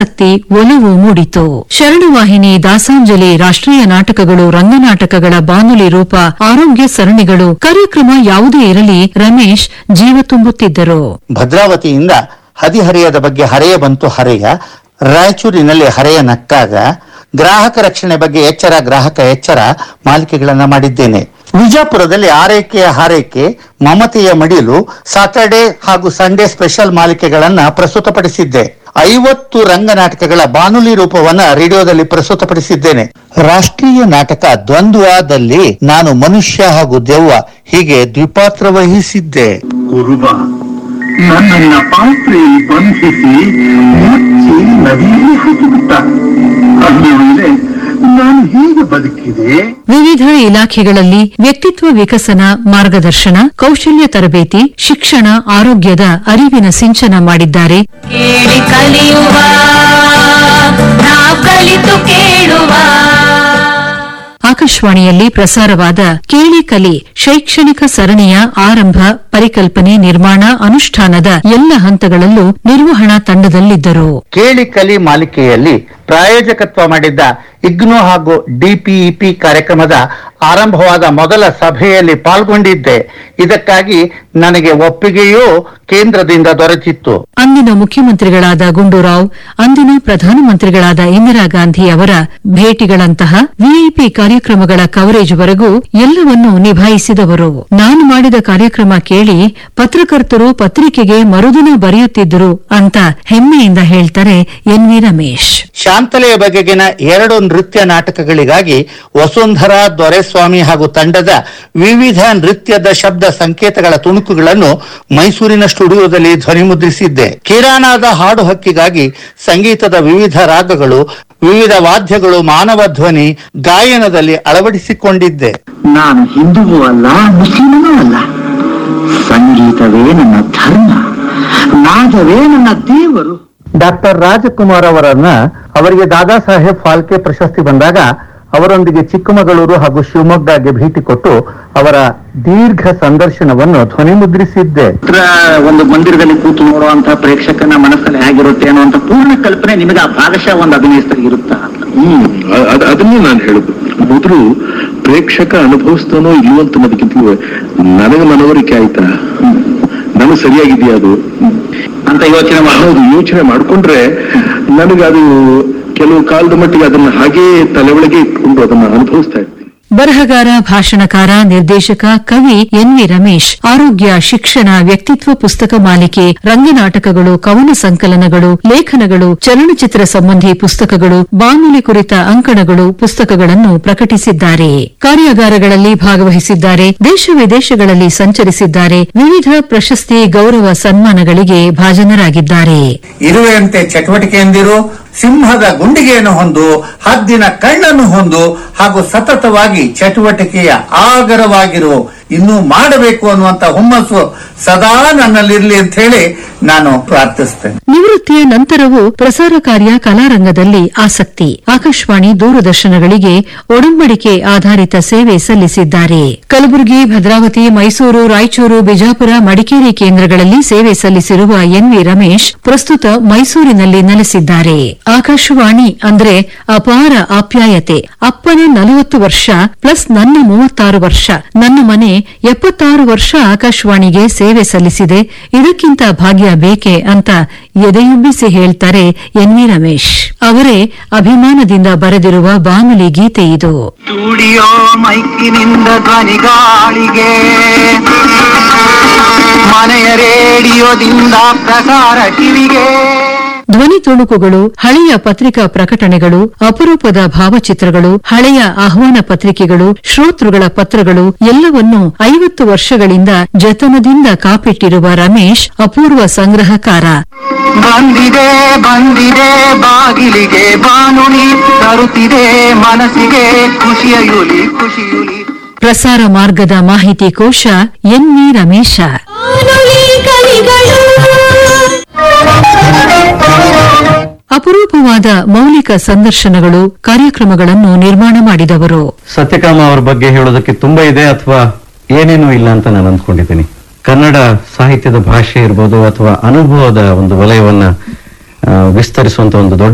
ಆಸಕ್ತಿ ಒಲವು ಮೂಡಿತು ಶರಣವಾಹಿನಿ ದಾಸಾಂಜಲಿ ರಾಷ್ಟ್ರೀಯ ನಾಟಕಗಳು ರಂಗನಾಟಕಗಳ ಬಾನುಲಿ ರೂಪ ಆರೋಗ್ಯ ಸರಣಿಗಳು ಕಾರ್ಯಕ್ರಮ ಯಾವುದೇ ಇರಲಿ ರಮೇಶ್ ಜೀವ ತುಂಬುತ್ತಿದ್ದರು ಭದ್ರಾವತಿಯಿಂದ ಹದಿಹರೆಯದ ಬಗ್ಗೆ ಹರೆಯ ಬಂತು ಹರೆಯ ರಾಯಚೂರಿನಲ್ಲಿ ಹರೆಯ ನಕ್ಕಾಗ ಗ್ರಾಹಕ ರಕ್ಷಣೆ ಬಗ್ಗೆ ಎಚ್ಚರ ಗ್ರಾಹಕ ಎಚ್ಚರ ಮಾಲಿಕೆಗಳನ್ನ ಮಾಡಿದ್ದೇನೆ ವಿಜಾಪುರದಲ್ಲಿ ಆರೈಕೆಯ ಹಾರೈಕೆ ಮಮತೆಯ ಮಡಿಲು ಸಾಟರ್ಡೆ ಹಾಗೂ ಸಂಡೇ ಸ್ಪೆಷಲ್ ಮಾಲಿಕೆಗಳನ್ನ ಪ್ರಸ್ತುತಪಡಿಸಿದ್ದೆ ಐವತ್ತು ರಂಗನಾಟಕಗಳ ಬಾನುಲಿ ರೂಪವನ್ನ ರೇಡಿಯೋದಲ್ಲಿ ಪ್ರಸ್ತುತಪಡಿಸಿದ್ದೇನೆ ರಾಷ್ಟ್ರೀಯ ನಾಟಕ ದ್ವಂದ್ವದಲ್ಲಿ ನಾನು ಮನುಷ್ಯ ಹಾಗೂ ದೆವ್ವ ಹೀಗೆ ದ್ವಿಪಾತ್ರ ವಹಿಸಿದ್ದೆ ಕುರುಬ ನನ್ನನ್ನ ಪಾತ್ರೆಯಲ್ಲಿ ಬಂಧಿಸಿ ಮುಚ್ಚಿ ನದಿಯಲ್ಲಿ ಹಾಕಿಬಿಟ್ಟ ಅಂದ ಮೇಲೆ ನಾನು ಹೇಗೆ ಬದುಕಿದೆ ವಿವಿಧ ಇಲಾಖೆಗಳಲ್ಲಿ ವ್ಯಕ್ತಿತ್ವ ವಿಕಸನ ಮಾರ್ಗದರ್ಶನ ಕೌಶಲ್ಯ ತರಬೇತಿ ಶಿಕ್ಷಣ ಆರೋಗ್ಯದ ಅರಿವಿನ ಸಿಂಚನ ಮಾಡಿದ್ದಾರೆ ಕೇಳಿ ಕಲಿಯುವ ನಾವು ಕಲಿತು ಕೇಳುವ ಆಕಾಶವಾಣಿಯಲ್ಲಿ ಪ್ರಸಾರವಾದ ಕೇಳಿ ಕಲಿ ಶೈಕ್ಷಣಿಕ ಸರಣಿಯ ಆರಂಭ ಪರಿಕಲ್ಪನೆ ನಿರ್ಮಾಣ ಅನುಷ್ಠಾನದ ಎಲ್ಲ ಹಂತಗಳಲ್ಲೂ ನಿರ್ವಹಣಾ ತಂಡದಲ್ಲಿದ್ದರು ಕೇಳಿ ಕಲಿ ಮಾಲಿಕೆಯಲ್ಲಿ ಪ್ರಾಯೋಜಕತ್ವ ಮಾಡಿದ್ದ ಇಗ್ನೋ ಹಾಗೂ ಡಿಪಿಇಪಿ ಕಾರ್ಯಕ್ರಮದ ಆರಂಭವಾದ ಮೊದಲ ಸಭೆಯಲ್ಲಿ ಪಾಲ್ಗೊಂಡಿದ್ದೆ ಇದಕ್ಕಾಗಿ ನನಗೆ ಒಪ್ಪಿಗೆಯೂ ಕೇಂದ್ರದಿಂದ ದೊರೆತಿತ್ತು ಅಂದಿನ ಮುಖ್ಯಮಂತ್ರಿಗಳಾದ ಗುಂಡೂರಾವ್ ಅಂದಿನ ಪ್ರಧಾನಮಂತ್ರಿಗಳಾದ ಇಂದಿರಾ ಗಾಂಧಿ ಅವರ ಭೇಟಿಗಳಂತಹ ವಿಐಪಿ ಕಾರ್ಯಕ್ರಮಗಳ ಕವರೇಜ್ವರೆಗೂ ಎಲ್ಲವನ್ನೂ ನಿಭಾಯಿಸಿದವರು ನಾನು ಮಾಡಿದ ಕಾರ್ಯಕ್ರಮ ಕೇಳಿ ಪತ್ರಕರ್ತರು ಪತ್ರಿಕೆಗೆ ಮರುದಿನ ಬರೆಯುತ್ತಿದ್ದರು ಅಂತ ಹೆಮ್ಮೆಯಿಂದ ಹೇಳ್ತಾರೆ ಎನ್ ವಿ ರಮೇಶ್ ಶಾಂತಲೆಯ ಬಗೆಗಿನ ಎರಡು ನೃತ್ಯ ನಾಟಕಗಳಿಗಾಗಿ ವಸುಂಧರಾ ದೊರೆಸ್ವಾಮಿ ಹಾಗೂ ತಂಡದ ವಿವಿಧ ನೃತ್ಯದ ಶಬ್ದ ಸಂಕೇತಗಳ ತುಣುಕುಗಳನ್ನು ಮೈಸೂರಿನ ಸ್ಟುಡಿಯೋದಲ್ಲಿ ಧ್ವನಿಮುದ್ರಿಸಿದ್ದೆ ಕಿರಾಣದ ಹಾಡು ಹಕ್ಕಿಗಾಗಿ ಸಂಗೀತದ ವಿವಿಧ ರಾಗಗಳು ವಿವಿಧ ವಾದ್ಯಗಳು ಮಾನವ ಧ್ವನಿ ಗಾಯನದಲ್ಲಿ ಅಳವಡಿಸಿಕೊಂಡಿದ್ದೆ ನಾನು ಹಿಂದುವೂ ಅಲ್ಲ ಮುಸ್ಲಿಮನೂ ಅಲ್ಲ ಸಂಗೀತವೇ ನನ್ನ ಧರ್ಮ ನಾದವೇ ನನ್ನ ದೇವರು ಡಾಕ್ಟರ್ ರಾಜಕುಮಾರ್ ಅವರನ್ನ ಅವರಿಗೆ ದಾದಾ ಸಾಹೇಬ್ ಫಾಲ್ಕೆ ಪ್ರಶಸ್ತಿ ಬಂದಾಗ ಅವರೊಂದಿಗೆ ಚಿಕ್ಕಮಗಳೂರು ಹಾಗೂ ಶಿವಮೊಗ್ಗಗೆ ಭೇಟಿ ಕೊಟ್ಟು ಅವರ ದೀರ್ಘ ಸಂದರ್ಶನವನ್ನು ಧ್ವನಿಮುದ್ರಿಸಿದ್ದೆ ಚಿತ್ರ ಒಂದು ಮಂದಿರದಲ್ಲಿ ಕೂತು ನೋಡುವಂತಹ ಪ್ರೇಕ್ಷಕನ ಮನಸ್ಸಲ್ಲಿ ಹೇಗಿರುತ್ತೆ ಅನ್ನುವಂತ ಪೂರ್ಣ ಕಲ್ಪನೆ ನಿಮಗೆ ಆ ಭಾಗಶಃ ಒಂದು ಅಭಿನಯಿಸ್ತಾಗಿರುತ್ತಾ ಅಂತ ಹ್ಮ್ ಅ- ಅದ್- ಅದನ್ನೇ ನಾನು ಹೇಳುದು ಮೊದಲು ಪ್ರೇಕ್ಷಕ ಅನುಭವಿಸ್ತಾನೋ ಇಲ್ವೋ ಅಂತ ಅನ್ನೋದಕ್ಕಿಂತಲೂ ನನಗೆ ಮನವರಿಕೆ ಆಯ್ತಾ ನನಗೆ ಸರಿಯಾಗಿದೆಯಾ ಅದು ಅಂತ ಯೋಚನೆ ಮಾಡೋದು ಹೌದು ಯೋಚನೆ ಮಾಡ್ಕೊಂಡ್ರೆ ನನಗೆ ಅದು ಕೆಲವು ಕಾಲದ ಮಟ್ಟಿಗೆ ಅದನ್ನ ಹಾಗೇ ತಲೆ ಒಳಗೆ ಇಟ್ಕೊಂಡು ಅದನ್ನ ಅನುಭವಿಸ್ತಾ ಇರ್ತೀನಿ ಬರಹಗಾರ ಭಾಷಣಕಾರ ನಿರ್ದೇಶಕ ಕವಿ ಎನ್ ವಿ ರಮೇಶ್ ಆರೋಗ್ಯ ಶಿಕ್ಷಣ ವ್ಯಕ್ತಿತ್ವ ಪುಸ್ತಕ ಮಾಲಿಕೆ ರಂಗನಾಟಕಗಳು ಕವನ ಸಂಕಲನಗಳು ಲೇಖನಗಳು ಚಲನಚಿತ್ರ ಸಂಬಂಧಿ ಪುಸ್ತಕಗಳು ಬಾನುಲಿ ಕುರಿತ ಅಂಕಣಗಳು ಪುಸ್ತಕಗಳನ್ನು ಪ್ರಕಟಿಸಿದ್ದಾರೆ ಕಾರ್ಯಾಗಾರಗಳಲ್ಲಿ ಭಾಗವಹಿಸಿದ್ದಾರೆ ದೇಶ ವಿದೇಶಗಳಲ್ಲಿ ಸಂಚರಿಸಿದ್ದಾರೆ ವಿವಿಧ ಪ್ರಶಸ್ತಿ ಗೌರವ ಸನ್ಮಾನಗಳಿಗೆ ಭಾಜನರಾಗಿದ್ದಾರೆ ಇರುವೆಯಂತೆ ಚಟುವಟಿಕೆಯಿಂದಿರು ಸಿಂಹದ ಗುಂಡಿಗೆಯನ್ನು ಹೊಂದು ಹದ್ದಿನ ಕಣ್ಣನ್ನು ಹೊಂದು ಹಾಗೂ ಸತತವಾಗಿ ಚಟುವಟಿಕೆಯ ಆಗರವಾಗಿರು ಇನ್ನೂ ಮಾಡಬೇಕು ಅನ್ನುವಂತ ಹುಮ್ಮಸ್ಸು ಸದಾ ನನ್ನಲ್ಲಿರ್ಲಿ ಅಂತ ಹೇಳಿ ನಾನು ಪ್ರಾರ್ಥಿಸ್ತೇನೆ ನಿವೃತ್ತಿಯ ನಂತರವೂ ಪ್ರಸಾರ ಕಾರ್ಯ ಕಲಾರಂಗದಲ್ಲಿ ಆಸಕ್ತಿ ಆಕಾಶವಾಣಿ ದೂರದರ್ಶನಗಳಿಗೆ ಒಡಂಬಡಿಕೆ ಆಧಾರಿತ ಸೇವೆ ಸಲ್ಲಿಸಿದ್ದಾರೆ ಕಲಬುರಗಿ ಭದ್ರಾವತಿ ಮೈಸೂರು ರಾಯಚೂರು ಬಿಜಾಪುರ ಮಡಿಕೇರಿ ಕೇಂದ್ರಗಳಲ್ಲಿ ಸೇವೆ ಸಲ್ಲಿಸಿರುವ ಎನ್ ವಿ ರಮೇಶ್ ಪ್ರಸ್ತುತ ಮೈಸೂರಿನಲ್ಲಿ ನೆಲೆಸಿದ್ದಾರೆ ಆಕಾಶವಾಣಿ ಅಂದ್ರೆ ಅಪಾರ ಆಪ್ಯಾಯತೆ ಅಪ್ಪನ ನಲವತ್ತು ವರ್ಷ ಪ್ಲಸ್ ನನ್ನ ಮೂವತ್ತಾರು ವರ್ಷ ನನ್ನ ಮನೆ ಎಪ್ಪತ್ತಾರು ವರ್ಷ ಆಕಾಶವಾಣಿಗೆ ಸೇವೆ ಸಲ್ಲಿಸಿದೆ ಇದಕ್ಕಿಂತ ಭಾಗ್ಯ ಬೇಕೆ ಅಂತ ಎದೆಯುಬ್ಬಿಸಿ ಹೇಳ್ತಾರೆ ಎನ್ ವಿ ರಮೇಶ್ ಅವರೇ ಅಭಿಮಾನದಿಂದ ಬರೆದಿರುವ ಬಾನುಲಿ ಗೀತೆ ಇದು ಸ್ಟುಡಿಯೋ ಮೈಕಿನಿಂದ ಧ್ವನಿಗಾಳಿಗೆ ಮನೆಯ ರೇಡಿಯೋದಿಂದ ಪ್ರಸಾರ ಕಿವಿಗೆ ಧ್ವನಿ ತುಣುಕುಗಳು ಹಳೆಯ ಪತ್ರಿಕಾ ಪ್ರಕಟಣೆಗಳು ಅಪರೂಪದ ಭಾವಚಿತ್ರಗಳು ಹಳೆಯ ಆಹ್ವಾನ ಪತ್ರಿಕೆಗಳು ಶ್ರೋತೃಗಳ ಪತ್ರಗಳು ಎಲ್ಲವನ್ನೂ ಐವತ್ತು ವರ್ಷಗಳಿಂದ ಜತನದಿಂದ ಕಾಪಿಟ್ಟಿರುವ ರಮೇಶ್ ಅಪೂರ್ವ ಸಂಗ್ರಹಕಾರ ಬಂದಿದೆ ಬಂದಿದೆ ಬಾಗಿಲಿಗೆ ಬಾನುಲಿ ತರುತ್ತಿದೆ ಮನಸ್ಸಿಗೆ ಖುಷಿಯ ಯುಲಿ ಖುಷಿಯುಲಿ ಪ್ರಸಾರ ಮಾರ್ಗದ ಮಾಹಿತಿ ಕೋಶ ಎನ್ ವಿ ರಮೇಶ ಬಾನುಲಿ ಕಲಿಗಳು ಅಪರೂಪವಾದ ಮೌಲಿಕ ಸಂದರ್ಶನಗಳು ಕಾರ್ಯಕ್ರಮಗಳನ್ನು ನಿರ್ಮಾಣ ಮಾಡಿದವರು ಸತ್ಯಕಾಮ ಅವ್ರ ಬಗ್ಗೆ ಹೇಳೋದಕ್ಕೆ ತುಂಬಾ ಇದೆ ಅಥವಾ ಏನೇನೂ ಇಲ್ಲ ಅಂತ ನಾನು ಅಂದ್ಕೊಂಡಿದ್ದೀನಿ ಕನ್ನಡ ಸಾಹಿತ್ಯದ ಭಾಷೆ ಇರ್ಬೋದು ಅಥವಾ ಅನುಭವದ ಒಂದು ವಲಯವನ್ನ ಆ, ವಿಸ್ತರಿಸುವಂತ ಒಂದು ದೊಡ್ಡ